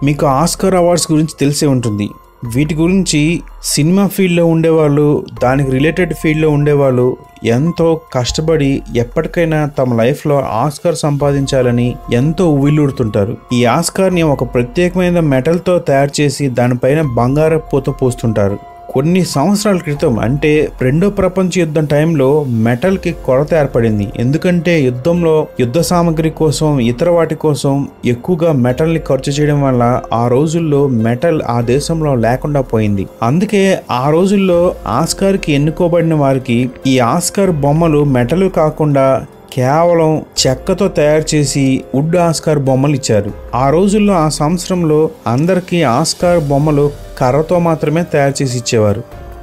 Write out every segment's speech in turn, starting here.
మీకు Oscar awards గురించి తెలిసే ఉంటుంది వీటి గురించి సినిమా ఫీల్డ్లో ఉండేవాళ్ళు దానికి రిలేటెడ్ ఫీల్డ్లో ఉండేవాళ్ళు ఎంతో కష్టపడి ఎప్పటికైనా తమ లైఫ్లో ఆస్కార్ సంపాదించాలని ఎంతో ఉవ్విల్లూడుతుంటారు ఈ ఆస్కార్ని ఒక ప్రత్యేకమైన మెటల్తో తయారు చేసి దానిపైన బంగారపు పూత పోస్తుంటారు కొన్ని సంవత్సరాల క్రితం అంటే రెండో ప్రపంచ యుద్ధం టైంలో మెటల్ కి కొరత ఏర్పడింది ఎందుకంటే యుద్ధంలో యుద్ధ సామాగ్రి కోసం ఇతర వాటి కోసం ఎక్కువగా మెటల్ ని ఖర్చు చేయడం వల్ల ఆ రోజుల్లో మెటల్ ఆ దేశంలో లేకుండా పోయింది అందుకే ఆ రోజుల్లో ఆస్కార్ కి ఎన్నుకోబడిన వారికి ఈ ఆస్కార్ బొమ్మలు మెటల్ కాకుండా కేవలం చెక్కతో తయారు చేసి వుడ్ ఆస్కార్ బొమ్మలు ఇచ్చారు ఆ రోజుల్లో ఆ సంవత్సరంలో అందరికీ ఆస్కార్ బొమ్మలు కర్రతో మాత్రమే తయారు చేసి ఇచ్చేవారు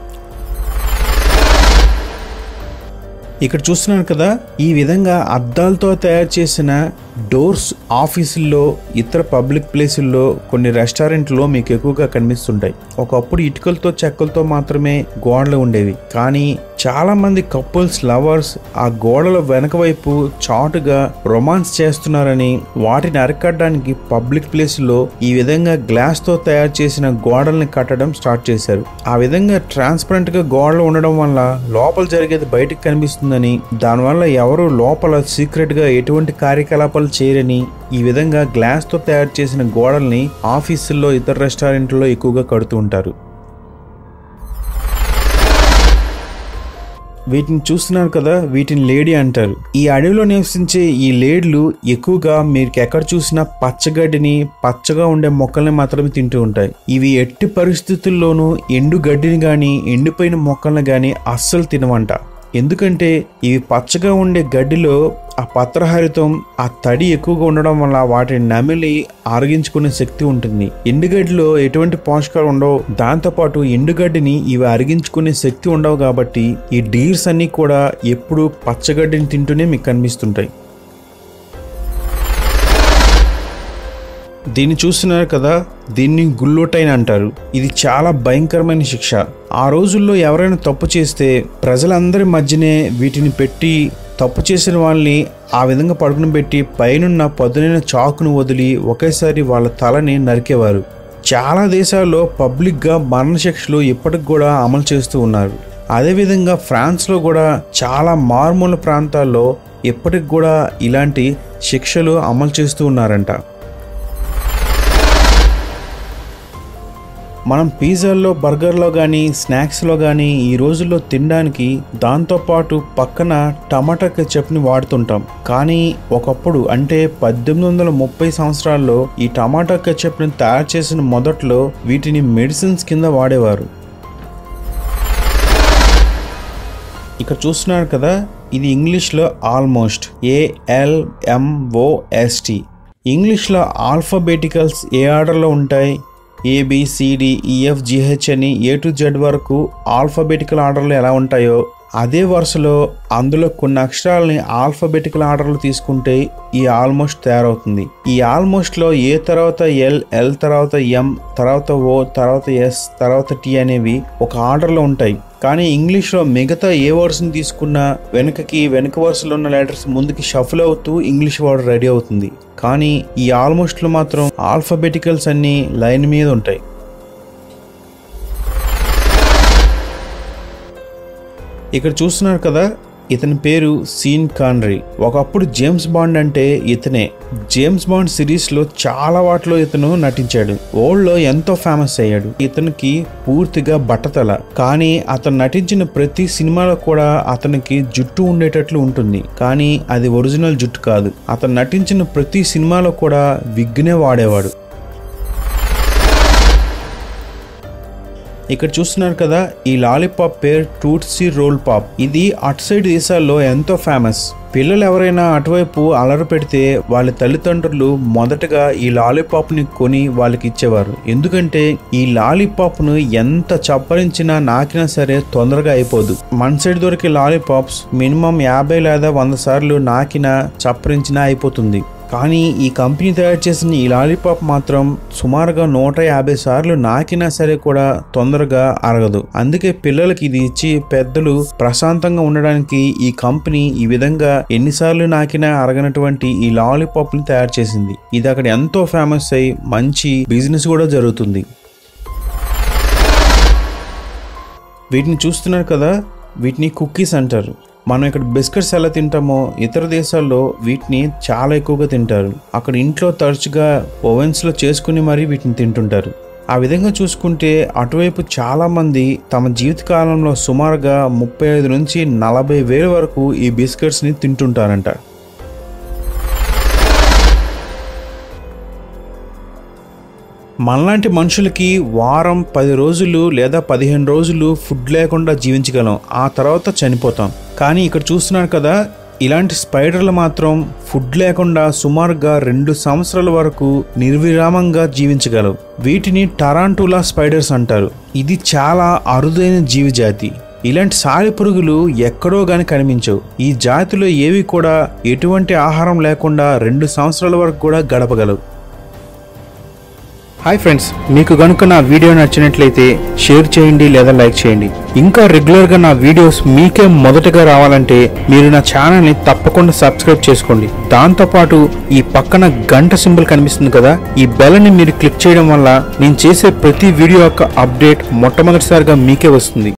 ఇక్కడ చూస్తున్నాను కదా ఈ విధంగా అద్దాలతో తయారు చేసిన డోర్స్ ఆఫీసుల్లో ఇతర పబ్లిక్ ప్లేసుల్లో కొన్ని రెస్టారెంట్లో మీకు ఎక్కువగా కనిపిస్తుంటాయి ఒకప్పుడు ఇటుకలతో చెక్కలతో మాత్రమే గోడలు ఉండేవి కానీ చాలా మంది కపుల్స్ లవర్స్ ఆ గోడల వెనక వైపు చాటుగా రొమాన్స్ చేస్తున్నారని వాటిని అరికట్టడానికి పబ్లిక్ ప్లేస్లో ఈ విధంగా గ్లాస్ తో తయారు చేసిన గోడల్ని కట్టడం స్టార్ట్ చేశారు ఆ విధంగా ట్రాన్స్పరెంట్ గా గోడలు ఉండడం వల్ల లోపల జరిగేది బయటకు కనిపిస్తుందని దానివల్ల ఎవరు లోపల సీక్రెట్ గా ఎటువంటి కార్యకలాపాలు చేయరని ఈ విధంగా గ్లాస్ తో తయారు చేసిన గోడల్ని ఆఫీసుల్లో ఇతర రెస్టారెంట్లో ఎక్కువగా కడుతూ ఉంటారు వీటిని చూస్తున్నారు కదా వీటిని లేడీ అంటారు ఈ అడవిలో నివసించే ఈ లేడ్లు ఎక్కువగా మీరు ఎక్కడ చూసినా పచ్చగడ్డిని పచ్చగా ఉండే మొక్కల్ని మాత్రమే తింటూ ఉంటాయి ఇవి ఎట్టి పరిస్థితుల్లోనూ ఎండు గడ్డిని గాని ఎండిపోయిన మొక్కల్ని గాని అస్సలు తినవంట ఎందుకంటే ఇవి పచ్చగా ఉండే గడ్డిలో ఆ పత్రహరితం ఆ తడి ఎక్కువగా ఉండడం వల్ల వాటిని నమిలి అరిగించుకునే శక్తి ఉంటుంది ఎండుగడ్డిలో ఎటువంటి పోషకాలు ఉండవు దాంతోపాటు ఎండుగడ్డిని ఇవి అరిగించుకునే శక్తి ఉండవు కాబట్టి ఈ డీర్స్ అన్ని కూడా ఎప్పుడు పచ్చగడ్డిని తింటూనే మీకు కనిపిస్తుంటాయి దీన్ని చూస్తున్నారు కదా దీన్ని గుల్లోటైన్ అంటారు ఇది చాలా భయంకరమైన శిక్ష ఆ రోజుల్లో ఎవరైనా తప్పు చేస్తే ప్రజలందరి మధ్యనే వీటిని పెట్టి తప్పు చేసిన వాళ్ళని ఆ విధంగా పడుకుని పెట్టి పైనున్న పదునైన చాకును వదిలి ఒకేసారి వాళ్ళ తలని నరికేవారు చాలా దేశాల్లో పబ్లిక్గా మరణశిక్షలు ఇప్పటికి కూడా అమలు చేస్తూ ఉన్నారు అదేవిధంగా ఫ్రాన్స్లో కూడా చాలా మారుమూల ప్రాంతాల్లో ఇప్పటికి కూడా ఇలాంటి శిక్షలు అమలు చేస్తూ ఉన్నారంట మనం పిజ్జాల్లో బర్గర్లో కానీ స్నాక్స్లో కానీ ఈ రోజుల్లో తినడానికి దాంతోపాటు పక్కన టమాటా కెచప్ని వాడుతుంటాం కానీ ఒకప్పుడు అంటే పద్దెనిమిది వందల ముప్పై సంవత్సరాల్లో ఈ టమాటా కెచప్ని తయారు చేసిన మొదట్లో వీటిని మెడిసిన్స్ కింద వాడేవారు ఇక్కడ చూస్తున్నారు కదా ఇది ఇంగ్లీష్లో ఆల్మోస్ట్ ఏఎల్ఎంఓఎస్టి ఇంగ్లీష్లో ఆల్ఫాబెటికల్స్ ఏ ఆర్డర్లో ఉంటాయి ఏబిసిడి ఈఎఫ్ జిహెచ్ అని ఏ టు జెడ్ వరకు ఆల్ఫాబెటికల్ ఆర్డర్లు ఎలా ఉంటాయో అదే వరుసలో అందులో కొన్ని అక్షరాలని ఆల్ఫాబెటికల్ ఆర్డర్లు తీసుకుంటే ఈ ఆల్మోస్ట్ తయారవుతుంది ఈ ఆల్మోస్ట్ లో ఏ తర్వాత ఎల్ ఎల్ తర్వాత ఎం తర్వాత ఓ తర్వాత ఎస్ తర్వాత టి అనేవి ఒక ఆర్డర్లో ఉంటాయి కానీ ఇంగ్లీష్లో మిగతా ఏ వర్డ్స్ని తీసుకున్నా వెనుకకి వెనుక వరుసలో ఉన్న లెటర్స్ ముందుకి షఫల్ అవుతూ ఇంగ్లీష్ వర్డ్ రెడీ అవుతుంది కానీ ఈ ఆల్మోస్ట్లో మాత్రం ఆల్ఫాబెటికల్స్ అన్ని లైన్ మీద ఉంటాయి ఇక్కడ చూస్తున్నారు కదా ఇతని పేరు సీన్ కాన్రీ ఒకప్పుడు జేమ్స్ బాండ్ అంటే ఇతనే జేమ్స్ బాండ్ సిరీస్ లో చాలా వాటిలో ఇతను నటించాడు ఓల్డ్ లో ఎంతో ఫేమస్ అయ్యాడు ఇతనికి పూర్తిగా బట్టతల కానీ అతను నటించిన ప్రతి సినిమాలో కూడా అతనికి జుట్టు ఉండేటట్లు ఉంటుంది కానీ అది ఒరిజినల్ జుట్టు కాదు అతను నటించిన ప్రతి సినిమాలో కూడా విగ్నే వాడేవాడు ఇక్కడ చూస్తున్నారు కదా ఈ లాలీపాప్ పేరు టూట్సీ రోల్ పాప్ ఇది అటు సైడ్ దేశాల్లో ఎంతో ఫేమస్ పిల్లలు ఎవరైనా అటువైపు అలర పెడితే వాళ్ళ తల్లిదండ్రులు మొదటగా ఈ లాలీపాప్ ని కొని వాళ్ళకి ఇచ్చేవారు ఎందుకంటే ఈ లాలీపాప్ ను ఎంత చప్పరించినా నాకినా సరే తొందరగా అయిపోదు మన సైడ్ దొరికే లాలీపాప్స్ మినిమం యాభై లేదా వంద సార్లు నాకినా చప్పరించినా అయిపోతుంది కానీ ఈ కంపెనీ తయారు చేసిన ఈ లాలీపాప్ మాత్రం సుమారుగా నూట యాభై సార్లు నాకినా సరే కూడా తొందరగా అరగదు అందుకే పిల్లలకి ఇది ఇచ్చి పెద్దలు ప్రశాంతంగా ఉండడానికి ఈ కంపెనీ ఈ విధంగా ఎన్నిసార్లు నాకినా అరగనటువంటి ఈ లాలీపాప్ ని తయారు చేసింది ఇది అక్కడ ఎంతో ఫేమస్ అయి మంచి బిజినెస్ కూడా జరుగుతుంది వీటిని చూస్తున్నారు కదా వీటిని కుక్కీస్ అంటారు మనం ఇక్కడ బిస్కెట్స్ ఎలా తింటామో ఇతర దేశాల్లో వీటిని చాలా ఎక్కువగా తింటారు అక్కడ ఇంట్లో తరచుగా ఓవెన్స్లో చేసుకుని మరీ వీటిని తింటుంటారు ఆ విధంగా చూసుకుంటే అటువైపు చాలా మంది తమ జీవితకాలంలో సుమారుగా ముప్పై ఐదు నుంచి నలభై వేల వరకు ఈ బిస్కెట్స్ని తింటుంటారంట మనలాంటి మనుషులకి వారం పది రోజులు లేదా పదిహేను రోజులు ఫుడ్ లేకుండా జీవించగలం ఆ తర్వాత చనిపోతాం కానీ ఇక్కడ చూస్తున్నారు కదా ఇలాంటి స్పైడర్లు మాత్రం ఫుడ్ లేకుండా సుమారుగా రెండు సంవత్సరాల వరకు నిర్విరామంగా జీవించగలవు వీటిని టరాంటులా స్పైడర్స్ అంటారు ఇది చాలా అరుదైన జీవిజాతి ఇలాంటి సాలి పురుగులు ఎక్కడో గాని కనిపించవు ఈ జాతిలో ఏవి కూడా ఎటువంటి ఆహారం లేకుండా రెండు సంవత్సరాల వరకు కూడా గడపగలవు హాయ్ ఫ్రెండ్స్ మీకు కనుక నా వీడియో నచ్చినట్లయితే షేర్ చేయండి లేదా లైక్ చేయండి ఇంకా రెగ్యులర్గా నా వీడియోస్ మీకే మొదటగా రావాలంటే మీరు నా ఛానల్ని తప్పకుండా సబ్స్క్రైబ్ చేసుకోండి దాంతోపాటు ఈ పక్కన గంట సింబల్ కనిపిస్తుంది కదా ఈ బెల్ని మీరు క్లిక్ చేయడం వల్ల నేను చేసే ప్రతి వీడియో యొక్క అప్డేట్ మొట్టమొదటిసారిగా మీకే వస్తుంది